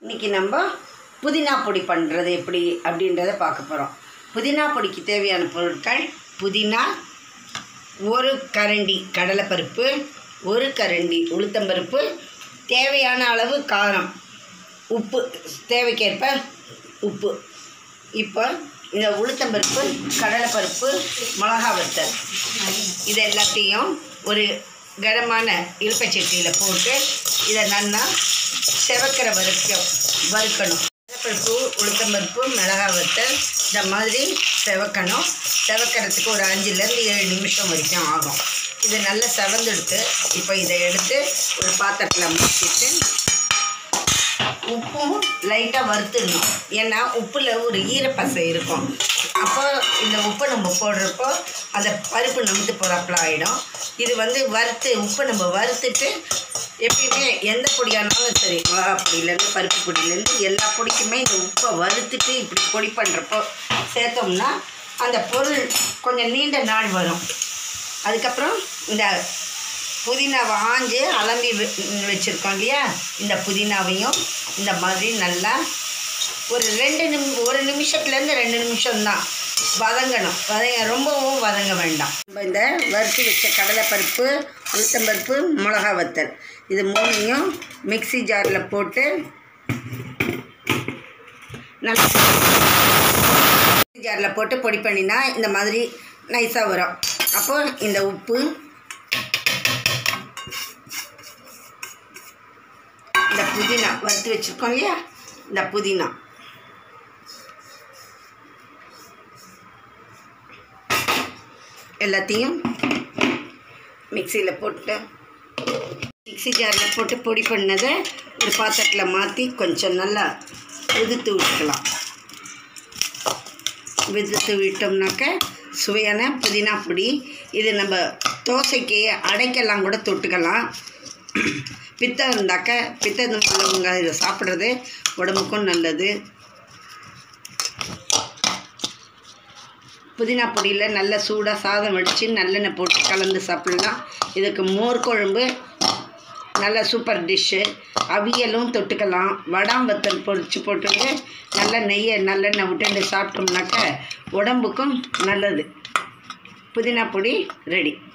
இன்னைக்கு நம்ம புதினா பொடி பண்ணுறது எப்படி அப்படின்றத பார்க்க போகிறோம் புதினா பொடிக்கு தேவையான பொருட்கள் புதினா ஒரு கரண்டி கடலைப்பருப்பு ஒரு கரண்டி உளுத்தம்பருப்பு தேவையான அளவு காரம் உப்பு தேவைக்கேற்ப உப்பு இப்போ இந்த உளுத்தம்பருப்பு கடலைப்பருப்பு மிளகா வத்தல் இது எல்லாத்தையும் ஒரு கனமான இழுப்பச்சட்டியில் போட்டு இதை நல்லா செவக்கிற வரைக்கும் வறுக்கணும் கடலைப்பருப்பு உளுத்தம்பருப்பு மிளகா வத்தல் இந்த மாதிரி செவக்கணும் செவக்கிறதுக்கு ஒரு அஞ்சுலேருந்து ஏழு நிமிஷம் வரைக்கும் ஆகும் இது நல்லா செவந்தெடுத்து இப்போ இதை எடுத்து ஒரு பாத்திரத்தில் மாற்றிட்டு உப்பும் லைட்டாக வறுத்துடணும் ஏன்னா உப்பில் ஒரு ஈரப்பசை இருக்கும் அப்போ இந்த உப்பை நம்ம போடுறப்போ அந்த பருப்பு நமுத்து போகிறாப்புல ஆகிடும் இது வந்து வறுத்து உப்பை நம்ம வறுத்துட்டு எப்பயுமே எந்த பொடியானாலும் சரி மிளகா பொடியிலேருந்து பருப்பு பொடியிலேருந்து எல்லா பொடிக்குமே இந்த உப்பை வறுத்துட்டு இப்படி பொடி பண்ணுறப்போ சேர்த்தோம்னா அந்த பொருள் கொஞ்சம் நீண்ட நாள் வரும் அதுக்கப்புறம் இந்த புதினாவை ஆஞ்சு அலம்பி வச்சுருக்கோம் இல்லையா இந்த புதினாவையும் இந்த மாதிரி நல்லா ஒரு ரெண்டு நிமி ஒரு நிமிஷத்துலேருந்து ரெண்டு நிமிஷம்தான் வதங்கணும் வதங்க ரொம்பவும் வதங்க வேண்டாம் நம்ம இந்த வறுத்து வச்ச கடலைப்பருப்பு உளுத்தம்பருப்பு மிளகா வத்தல் இது மூணையும் மிக்ஸி ஜாரில் போட்டு நல்லா மிக்ஸி ஜாரில் போட்டு பொடி பண்ணினா இந்த மாதிரி நைஸாக வரும் அப்போ இந்த உப்பு இந்த புதினா வறுத்து வச்சுருக்கோம் இல்லையா இந்த புதினா எல்லாத்தையும் மிக்சியில் போட்டு மிக்ஸி ஜாரில் போட்டு பொடி பண்ணதை ஒரு பாத்திரத்தில் மாற்றி கொஞ்சம் நல்லா உதுத்து விட்டுக்கலாம் விதுத்து விட்டோம்னாக்க சுவையான புதினா பொடி இது நம்ம தோசைக்கு அடைக்கெல்லாம் கூட தொட்டுக்கலாம் பித்தம் இருந்தாக்க பித்தம் உள்ளவங்க இதை சாப்பிட்றது உடம்புக்கும் நல்லது புதினா பொடியில் நல்ல சூடாக சாதம் வடித்து நல்லெண்ணெய் போட்டு கலந்து சாப்பிட்லாம் இதுக்கு மோர் குழம்பு நல்ல சூப்பர் டிஷ்ஷு அவியலும் தொட்டுக்கலாம் வடாம் வத்தல் பொரிச்சு போட்டுட்டு நல்ல நெய்யை நல்லெண்ணெய் விட்டுட்டு சாப்பிட்டோம்னாக்க உடம்புக்கும் நல்லது புதினா பொடி ரெடி